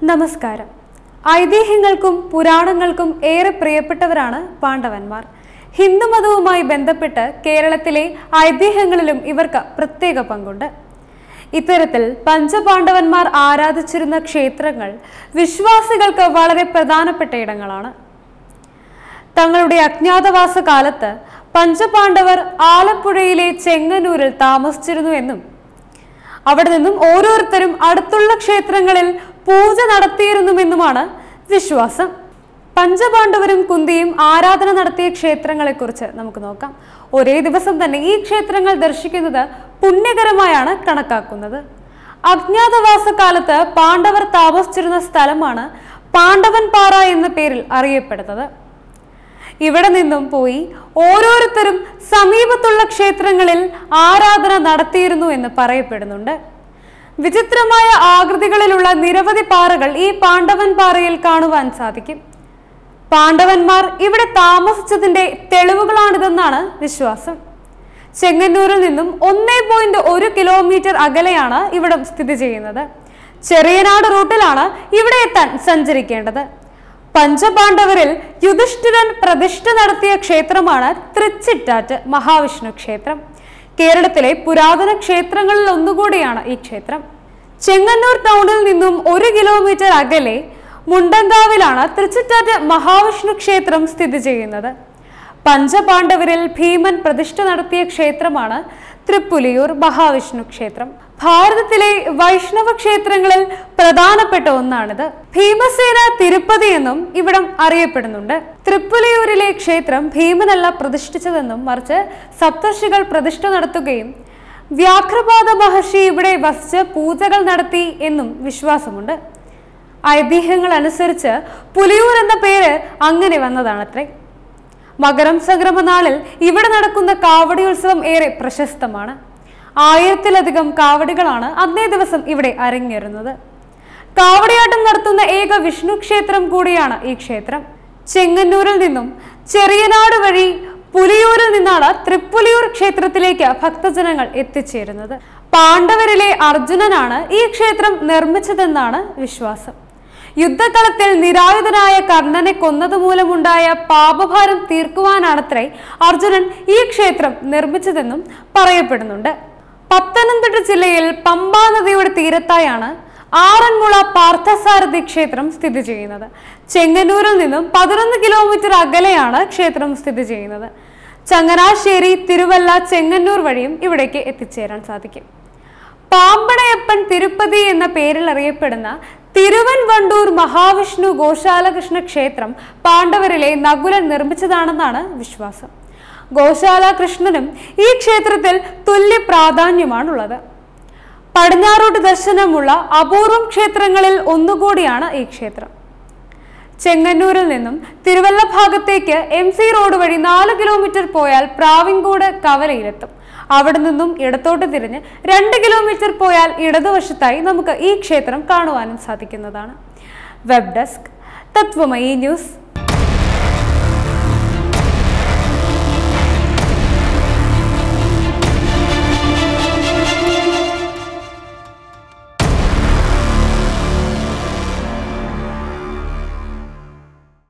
നമസ്കാരം ഐതിഹ്യങ്ങൾക്കും പുരാണങ്ങൾക്കും ഏറെ പ്രിയപ്പെട്ടവരാണ് പാണ്ഡവന്മാർ ഹിന്ദുമതവുമായി ബന്ധപ്പെട്ട് കേരളത്തിലെ ഐതിഹ്യങ്ങളിലും ഇവർക്ക് പ്രത്യേക പങ്കുണ്ട് ഇത്തരത്തിൽ പഞ്ചപാണ്ഡവന്മാർ ആരാധിച്ചിരുന്ന ക്ഷേത്രങ്ങൾ വിശ്വാസികൾക്ക് വളരെ പ്രധാനപ്പെട്ട ഇടങ്ങളാണ് തങ്ങളുടെ അജ്ഞാതവാസ കാലത്ത് പഞ്ചപാണ്ഡവർ ആലപ്പുഴയിലെ ചെങ്ങന്നൂരിൽ താമസിച്ചിരുന്നു എന്നും അവിടെ നിന്നും ഓരോരുത്തരും അടുത്തുള്ള ക്ഷേത്രങ്ങളിൽ പൂജ നടത്തിയിരുന്നുവെന്നുമാണ് വിശ്വാസം പഞ്ചപാണ്ഡവരും കുന്തിയും ആരാധന നടത്തിയ ക്ഷേത്രങ്ങളെക്കുറിച്ച് നമുക്ക് നോക്കാം ഒരേ ദിവസം തന്നെ ഈ ക്ഷേത്രങ്ങൾ ദർശിക്കുന്നത് പുണ്യകരമായാണ് കണക്കാക്കുന്നത് അജ്ഞാതവാസ കാലത്ത് പാണ്ഡവർ താമസിച്ചിരുന്ന സ്ഥലമാണ് പാണ്ഡവൻ പാറ എന്ന പേരിൽ അറിയപ്പെടുന്നത് ഇവിടെ നിന്നും പോയി ഓരോരുത്തരും സമീപത്തുള്ള ക്ഷേത്രങ്ങളിൽ ആരാധന നടത്തിയിരുന്നു എന്ന് പറയപ്പെടുന്നുണ്ട് വിചിത്രമായ ആകൃതികളിലുള്ള നിരവധി പാറകൾ ഈ പാണ്ഡവൻ പാറയിൽ കാണുവാൻ സാധിക്കും പാണ്ഡവന്മാർ ഇവിടെ താമസിച്ചതിന്റെ തെളിവുകളാണിതെന്നാണ് വിശ്വാസം ചെങ്ങന്നൂരിൽ നിന്നും ഒന്നേ പോയിന്റ് ഒരു കിലോമീറ്റർ അകലെയാണ് ഇവിടം സ്ഥിതി ചെയ്യുന്നത് ചെറിയനാട് റൂട്ടിലാണ് ഇവിടെ എത്താൻ സഞ്ചരിക്കേണ്ടത് പഞ്ചപാണ്ഡവരിൽ യുധിഷ്ഠിരൻ പ്രതിഷ്ഠ നടത്തിയ ക്ഷേത്രമാണ് തൃച്ചിറ്റാറ്റ് മഹാവിഷ്ണു ക്ഷേത്രം കേരളത്തിലെ പുരാതന ക്ഷേത്രങ്ങളിൽ ഒന്നുകൂടിയാണ് ഈ ക്ഷേത്രം ചെങ്ങന്നൂർ ടൗണിൽ നിന്നും ഒരു കിലോമീറ്റർ അകലെ മുണ്ടങ്കാവിലാണ് തൃച്ചിറ്റാറ്റ് മഹാവിഷ്ണു ക്ഷേത്രം സ്ഥിതി ചെയ്യുന്നത് പഞ്ചപാണ്ഡവരിൽ ഭീമൻ പ്രതിഷ്ഠ നടത്തിയ ക്ഷേത്രമാണ് തൃപ്പുലിയൂർ മഹാവിഷ്ണു ക്ഷേത്രം ഭാരതത്തിലെ വൈഷ്ണവ ക്ഷേത്രങ്ങളിൽ പ്രധാനപ്പെട്ട ഒന്നാണിത് ഭീമസേന തിരുപ്പതി എന്നും ഇവിടം അറിയപ്പെടുന്നുണ്ട് തൃപ്പുലിയൂരിലെ ക്ഷേത്രം ഭീമനല്ല പ്രതിഷ്ഠിച്ചതെന്നും മറിച്ച് സപ്തർഷികൾ പ്രതിഷ്ഠ നടത്തുകയും വ്യാഘ്രപാദ മഹർഷി ഇവിടെ വസിച്ച് പൂജകൾ നടത്തി എന്നും വിശ്വാസമുണ്ട് ഐതിഹ്യങ്ങൾ അനുസരിച്ച് പുലിയൂർ എന്ന പേര് അങ്ങനെ വന്നതാണത്രേ മകരം സംക്രമ നാളിൽ ഇവിടെ നടക്കുന്ന കാവടി ഉത്സവം ഏറെ പ്രശസ്തമാണ് ആയിരത്തിലധികം കാവടികളാണ് അന്നേ ദിവസം ഇവിടെ അരങ്ങേറുന്നത് കാവടിയാട്ടം നടത്തുന്ന ഏക വിഷ്ണു ക്ഷേത്രം കൂടിയാണ് ഈ ക്ഷേത്രം ചെങ്ങന്നൂരിൽ നിന്നും ചെറിയനാട് വഴി പുലിയൂരിൽ നിന്നാണ് തൃപ്പുലിയൂർ ക്ഷേത്രത്തിലേക്ക് ഭക്തജനങ്ങൾ എത്തിച്ചേരുന്നത് പാണ്ഡവരിലെ അർജുനനാണ് ഈ ക്ഷേത്രം നിർമ്മിച്ചതെന്നാണ് വിശ്വാസം യുദ്ധകളത്തിൽ നിരായുധനായ കർണനെ കൊന്നതുമൂലമുണ്ടായ പാപഭാരം തീർക്കുവാനാണത്രേ അർജുനൻ ഈ ക്ഷേത്രം നിർമ്മിച്ചതെന്നും പറയപ്പെടുന്നുണ്ട് പത്തനംതിട്ട ജില്ലയിൽ പമ്പാ നദിയുടെ തീരത്തായാണ് ആറന്മുള പാർത്ഥസാരഥി ക്ഷേത്രം സ്ഥിതി ചെയ്യുന്നത് ചെങ്ങന്നൂരിൽ നിന്നും പതിനൊന്ന് കിലോമീറ്റർ അകലെയാണ് ക്ഷേത്രം സ്ഥിതി ചെയ്യുന്നത് ചങ്ങനാശ്ശേരി തിരുവല്ല ചെങ്ങന്നൂർ വഴിയും ഇവിടേക്ക് എത്തിച്ചേരാൻ സാധിക്കും പാമ്പടയപ്പൻ തിരുപ്പതി എന്ന പേരിൽ അറിയപ്പെടുന്ന തിരുവൻവണ്ടൂർ മഹാവിഷ്ണു ഗോശാലകൃഷ്ണ ക്ഷേത്രം പാണ്ഡവരിലെ നകുലൻ നിർമ്മിച്ചതാണെന്നാണ് വിശ്വാസം ഗോശാല കൃഷ്ണനും ഈ ക്ഷേത്രത്തിൽ തുല്യ പ്രാധാന്യമാണുള്ളത് പടിഞ്ഞാറോട്ട് ദർശനമുള്ള അപൂർവം ക്ഷേത്രങ്ങളിൽ ഒന്നുകൂടിയാണ് ഈ ക്ഷേത്രം ചെങ്ങന്നൂരിൽ നിന്നും തിരുവല്ല ഭാഗത്തേക്ക് എം സി റോഡ് വഴി നാല് കിലോമീറ്റർ പോയാൽ പ്രാവിൻകൂട് കവലയിലെത്തും അവിടെ നിന്നും ഇടത്തോട്ട് തിരിഞ്ഞ് രണ്ട് കിലോമീറ്റർ പോയാൽ ഇടതുവശത്തായി നമുക്ക് ഈ ക്ഷേത്രം കാണുവാനും സാധിക്കുന്നതാണ് വെബ് ഡെസ്ക് തത്വമയി ന്യൂസ്